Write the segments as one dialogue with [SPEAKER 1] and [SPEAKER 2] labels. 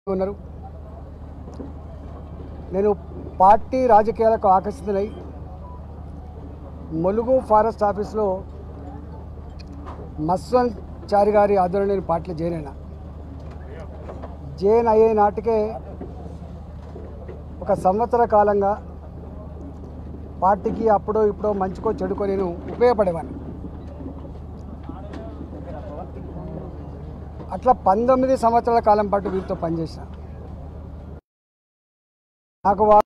[SPEAKER 1] ఉన్నారు నేను పార్టీ రాజకీయాలకు ఆకర్షితులై ములుగు ఫారెస్ట్ ఆఫీస్లో మస్వంత్ చారి గారి ఆధ్వర్యంలో నేను పార్టీలో జాయిన్ అయినా జాయిన్ అయ్యే నాటికే ఒక సంవత్సర కాలంగా పార్టీకి అప్పుడో ఇప్పుడో మంచికో చెడుకో నేను ఉపయోగపడేవాడిని అట్లా పంతొమ్మిది సంవత్సరాల కాలం పాటు వీరితో పనిచేసిన నాకు వా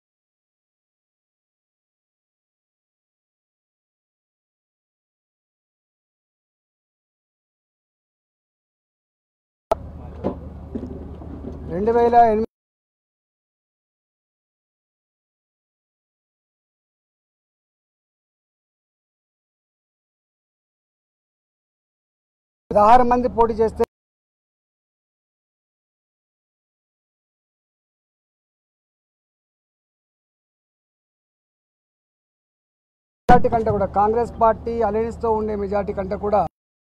[SPEAKER 1] రెండు వేల ఎనిమిది పదహారు మంది పోటీ చేస్తే మెజార్టీ కంటే కూడా కాంగ్రెస్ పార్టీ అలయన్స్తో ఉండే మెజార్టీ కంటే కూడా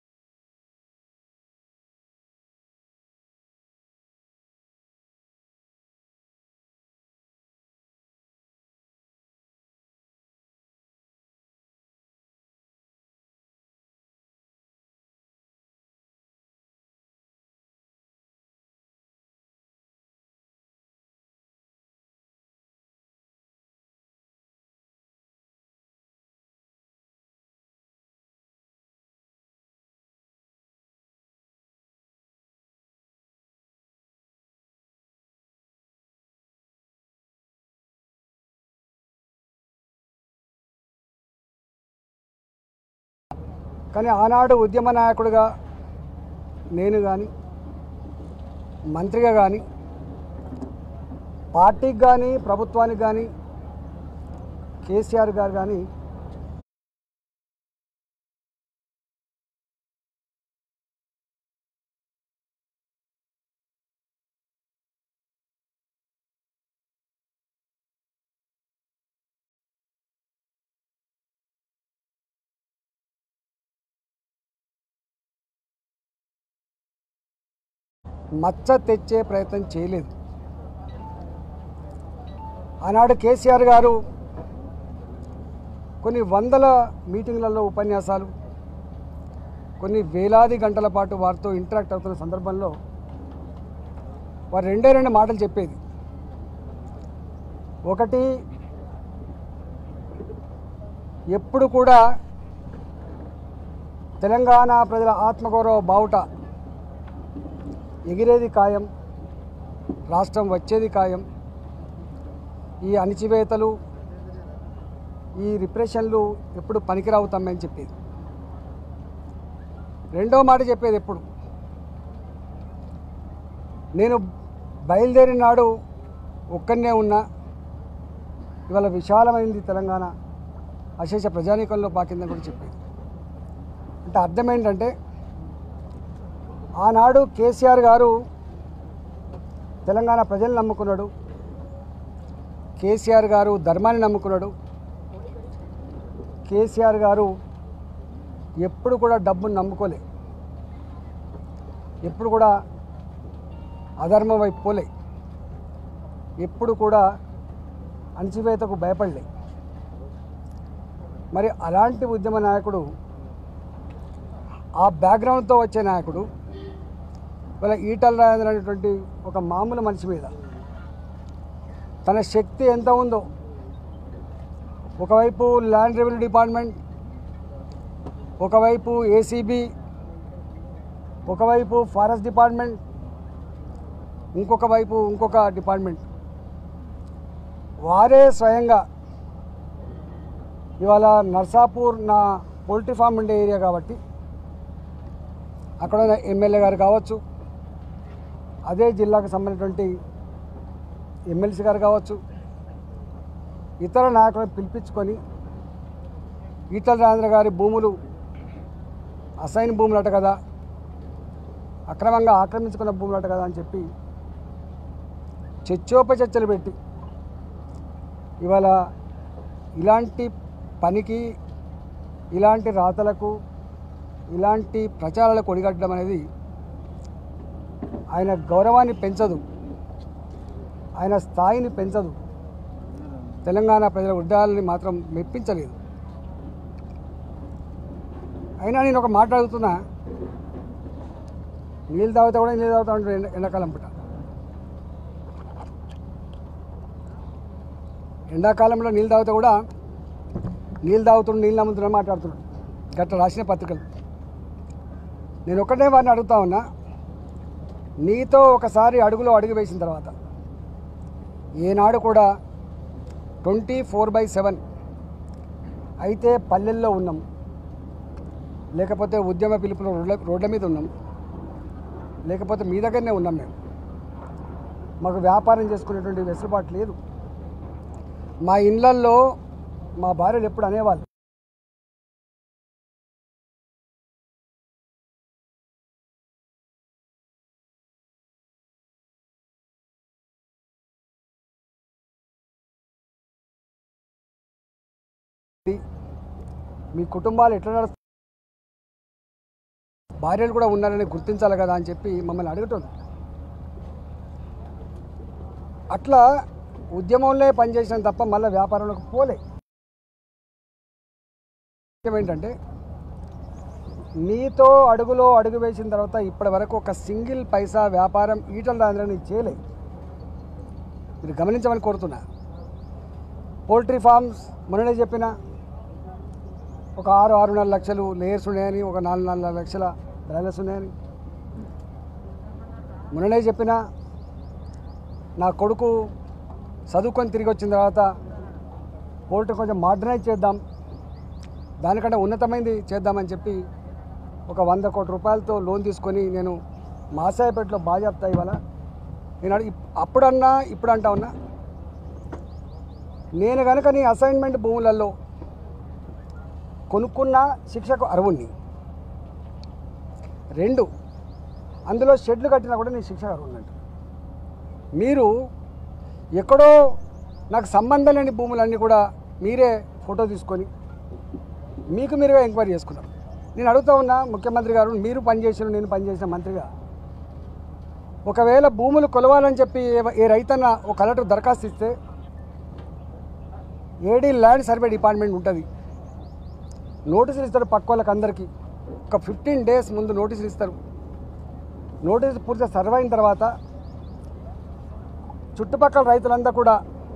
[SPEAKER 1] కానీ ఆనాడు ఉద్యమ నాయకుడిగా నేను కానీ మంత్రిగా కానీ పార్టీకి కానీ ప్రభుత్వానికి కానీ కేసీఆర్ గారు కానీ మచ్చ తెచ్చే ప్రయత్నం చేయలేదు ఆనాడు కేసీఆర్ గారు కొన్ని వందల మీటింగ్లలో ఉపన్యాసాలు కొన్ని వేలాది గంటల పాటు వారితో ఇంటరాక్ట్ అవుతున్న సందర్భంలో వారు రెండే రెండు మాటలు చెప్పేది ఒకటి ఎప్పుడు కూడా తెలంగాణ ప్రజల ఆత్మగౌరవ బావుట ఎగిరేది ఖాయం రాష్ట్రం వచ్చేది ఖాయం ఈ అణిచివేతలు ఈ రిప్రెషన్లు ఎప్పుడు పనికిరావు తమ్మని చెప్పేది రెండో మాట చెప్పేది ఎప్పుడు నేను బయలుదేరిన నాడు ఒక్కనే ఉన్నా ఇవాళ విశాలమైంది తెలంగాణ అశేష ప్రజానీకంలో పాకిందని కూడా చెప్పేది అంటే అర్థం ఏంటంటే ఆనాడు కేసీఆర్ గారు తెలంగాణ ప్రజల్ని నమ్ముకున్నాడు కేసీఆర్ గారు ధర్మాన్ని నమ్ముకున్నాడు కేసీఆర్ గారు ఎప్పుడు కూడా డబ్బును నమ్ముకోలే ఎప్పుడు కూడా అధర్మం వైపు పోలే ఎప్పుడు కూడా అణచివేతకు భయపడలే మరి అలాంటి ఉద్యమ నాయకుడు ఆ బ్యాక్గ్రౌండ్తో వచ్చే నాయకుడు ఇవాళ ఈటల రాజేంద్ర అనేటువంటి ఒక మామూలు మనిషి మీద తన శక్తి ఎంత ఉందో ఒకవైపు ల్యాండ్ రెవెన్యూ డిపార్ట్మెంట్ ఒకవైపు ఏసీబీ ఒకవైపు ఫారెస్ట్ డిపార్ట్మెంట్ ఇంకొక వైపు ఇంకొక డిపార్ట్మెంట్ వారే స్వయంగా ఇవాళ నర్సాపూర్ నా పోల్ట్రీ ఫామ్ ఉండే ఏరియా కాబట్టి అక్కడ ఉన్న ఎమ్మెల్యే గారు కావచ్చు అదే జిల్లాకు సంబంధించినటువంటి ఎమ్మెల్సీ గారు కావచ్చు ఇతర నాయకులను పిలిపించుకొని ఈటల రాజేంద్ర గారి భూములు అసైన్ భూములట కదా అక్రమంగా ఆక్రమించుకున్న భూములట కదా అని చెప్పి చర్చోపచర్చలు పెట్టి ఇవాళ ఇలాంటి పనికి ఇలాంటి రాతలకు ఇలాంటి ప్రచారాలకు ఒడిగట్టడం అనేది ఆయన గౌరవాన్ని పెంచదు ఆయన స్థాయిని పెంచదు తెలంగాణ ప్రజల ఉద్యోగాలని మాత్రం మెప్పించలేదు అయినా నేను ఒక మాట అడుగుతున్నా నీళ్ళు తాగితే కూడా నీళ్ళు తాగుతా ఉంటారు ఎండ ఎండాకాలం పూట ఎండాకాలంలో నీళ్ళు తాగితే కూడా నీళ్ళు తాగుతున్నాడు నీళ్ళు నమ్ముతున్నా మాట్లాడుతున్నాడు గట్ల రాసిన పత్రికలు నేను ఒక్కటే వారిని అడుగుతా ఉన్నా నీతో ఒకసారి అడుగులో అడుగు వేసిన తర్వాత ఏనాడు కూడా ట్వంటీ ఫోర్ బై సెవెన్ అయితే పల్లెల్లో ఉన్నాం లేకపోతే ఉద్యమ పిలుపులో రోడ్ల రోడ్ల మీద ఉన్నాం లేకపోతే మీ దగ్గరనే ఉన్నాం మేము మాకు వ్యాపారం చేసుకునేటువంటి వెసులుబాటు లేదు మా ఇళ్ళల్లో మా భార్యలు ఎప్పుడు అనేవాళ్ళు మీ కుటుంబాలు ఎట్లా నడుస్తాయి భార్యలు కూడా ఉన్నారని గుర్తించాలి కదా అని చెప్పి మమ్మల్ని అడగటం అట్లా ఉద్యమంలో పనిచేసిన తప్ప మళ్ళీ వ్యాపారంలోకి పోలే విషయం ఏంటంటే మీతో అడుగులో అడుగు వేసిన తర్వాత ఇప్పటి వరకు ఒక సింగిల్ పైసా వ్యాపారం ఈటల రాజేంద్రని చేయలే మీరు గమనించమని కోరుతున్నా పోల్ట్రీ ఫార్మ్స్ మొన్ననే చెప్పిన ఒక ఆరు ఆరున్నర లక్షలు లేయర్స్ ఉన్నాయని ఒక నాలుగు నాలుగు లక్షల బ్రాయిలర్స్ ఉన్నాయని మొన్ననే చెప్పిన నా కొడుకు చదువుకొని తిరిగి వచ్చిన తర్వాత పోల్ట్రీ కొంచెం మోడర్నైజ్ చేద్దాం దానికంటే ఉన్నతమైనది చేద్దామని చెప్పి ఒక వంద కోట్ల రూపాయలతో లోన్ తీసుకొని నేను మాసాయపేటలో బాజాప్తా ఇవాళ నేను అడిగి అప్పుడన్నా ఇప్పుడు అంటా ఉన్నా నేను కనుక నీ అసైన్మెంట్ భూములలో కొనుక్కున్న శిక్షకు అర్హుణ్ణి రెండు అందులో షెడ్లు కట్టినా కూడా నేను శిక్షకు అర్హున్నట్టు మీరు ఎక్కడో నాకు సంబంధం లేని భూములన్నీ కూడా మీరే ఫోటో తీసుకొని మీకు మీరుగా ఎంక్వైరీ చేసుకున్నారు నేను అడుగుతా ఉన్నా ముఖ్యమంత్రి గారు మీరు పనిచేసిన నేను పనిచేసిన మంత్రిగా ఒకవేళ భూములు కొలవాలని చెప్పి ఏ- ఏ రైతన్న ఒక కలెక్టర్ దరఖాస్తు ఇస్తే ఏడీ ల్యాండ్ సర్వే డిపార్ట్మెంట్ ఉంటుంది నోటీసులు ఇస్తారు పక్క వాళ్ళకి అందరికీ ఒక ఫిఫ్టీన్ డేస్ ముందు నోటీసులు ఇస్తారు నోటీసు పూర్తిగా సర్వ్ అయిన తర్వాత చుట్టుపక్కల రైతులంతా కూడా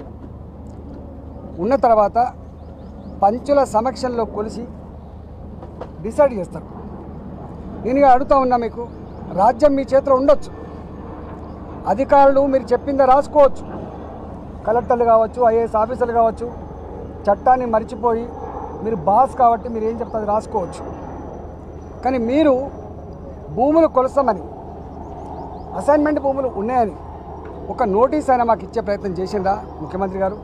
[SPEAKER 1] ఉన్న తర్వాత పంచుల సమక్షంలో కొలిసి డిసైడ్ చేస్తారు నేను ఇక అడుగుతా ఉన్నా మీకు రాజ్యం మీ చేతిలో ఉండొచ్చు అధికారులు మీరు చెప్పిందే రాసుకోవచ్చు కలెక్టర్లు కావచ్చు ఐఏఎస్ ఆఫీసర్లు కావచ్చు చట్టాన్ని మర్చిపోయి మీరు బాస్ కాబట్టి మీరు ఏం చెప్తారు రాసుకోవచ్చు కానీ మీరు భూములు కొలుస్తామని అసైన్మెంట్ భూములు ఉన్నాయని ఒక నోటీస్ అయినా మాకు ఇచ్చే ప్రయత్నం చేసిందా ముఖ్యమంత్రి గారు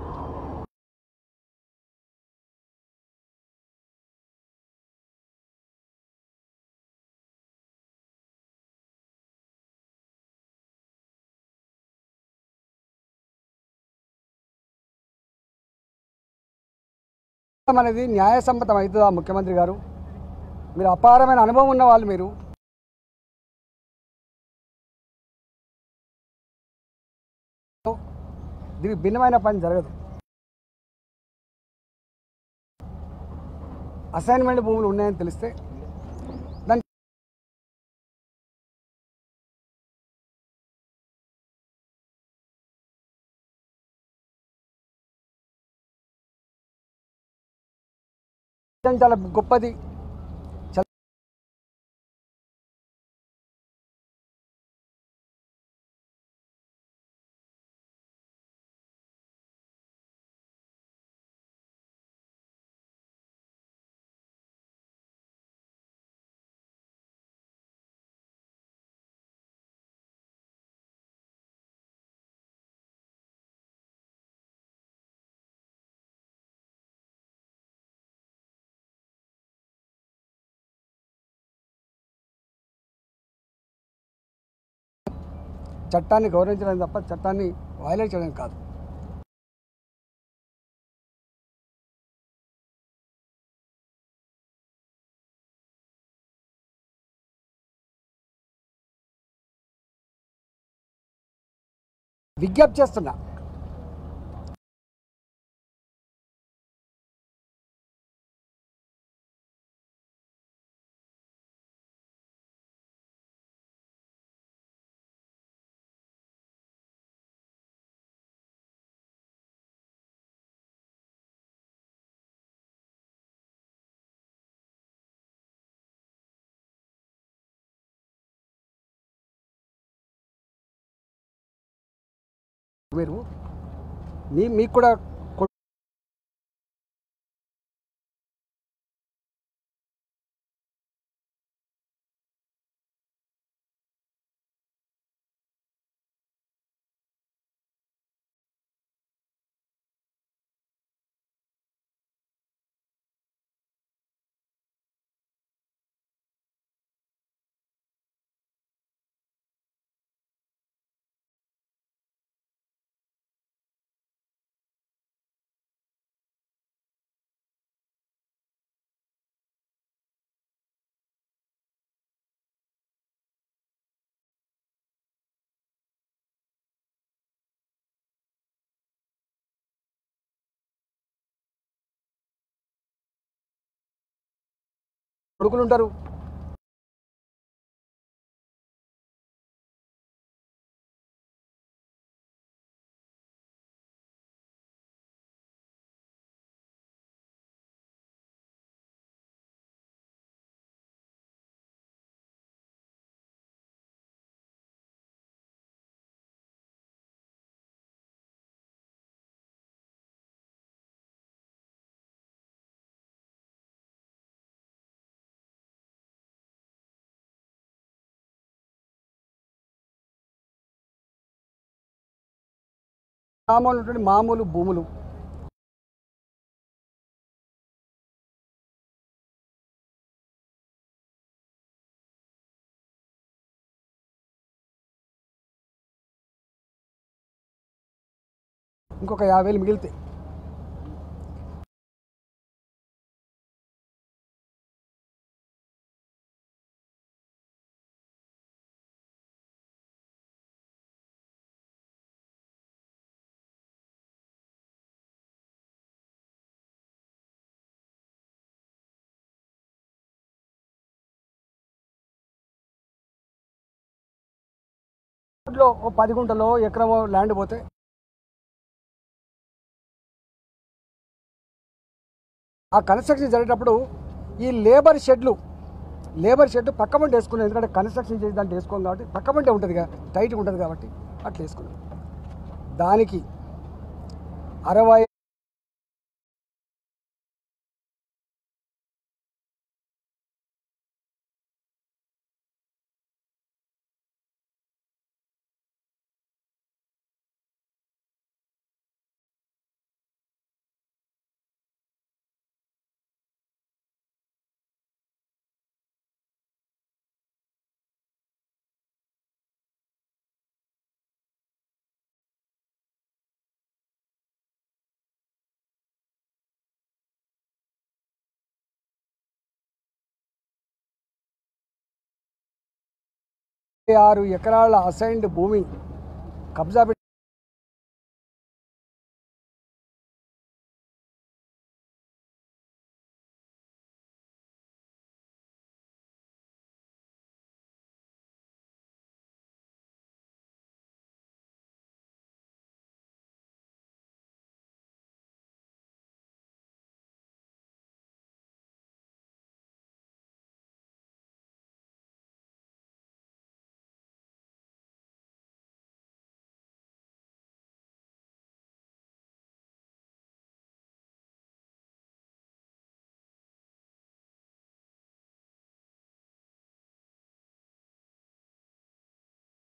[SPEAKER 1] అనేది న్యాయసమ్మతం అవుతుందా ముఖ్యమంత్రి గారు మీరు అపారమైన అనుభవం ఉన్న వాళ్ళు మీరు దీనికి భిన్నమైన పని జరగదు అసైన్మెంట్ భూములు ఉన్నాయని తెలిస్తే దాన్ని చాలా గొప్పది చట్టాన్ని గౌరవించడం తప్ప చట్టాన్ని వైలేట్ చేయడం కాదు విజ్ఞప్తి చేస్తున్నా మీరు మీ మీకు కూడా కొ- కొడుకులు ఉంటారు మామూలు మామూలు భూములు ఇంకొక యాభై వేలు మిగిలితే లో ఓ పది గుంటలో ఎకరమో ల్యాండ్ పోతే ఆ కన్స్ట్రక్షన్ జరిగేటప్పుడు ఈ లేబర్ షెడ్లు లేబర్ షెడ్ పక్క పంట వేసుకున్నాం ఎందుకంటే కన్స్ట్రక్షన్ చేసి దాంట్లో వేసుకోం కాబట్టి పక్క పంటే ఉంటుంది కదా టైట్గా ఉంటుంది కాబట్టి అట్లా వేసుకున్నాం దానికి అరవై ఆరు ఎకరాల అసైన్డ్ భూమి కబ్జా పెట్టి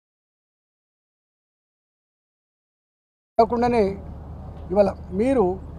[SPEAKER 1] కాకుండానే ఇవాళ మీరు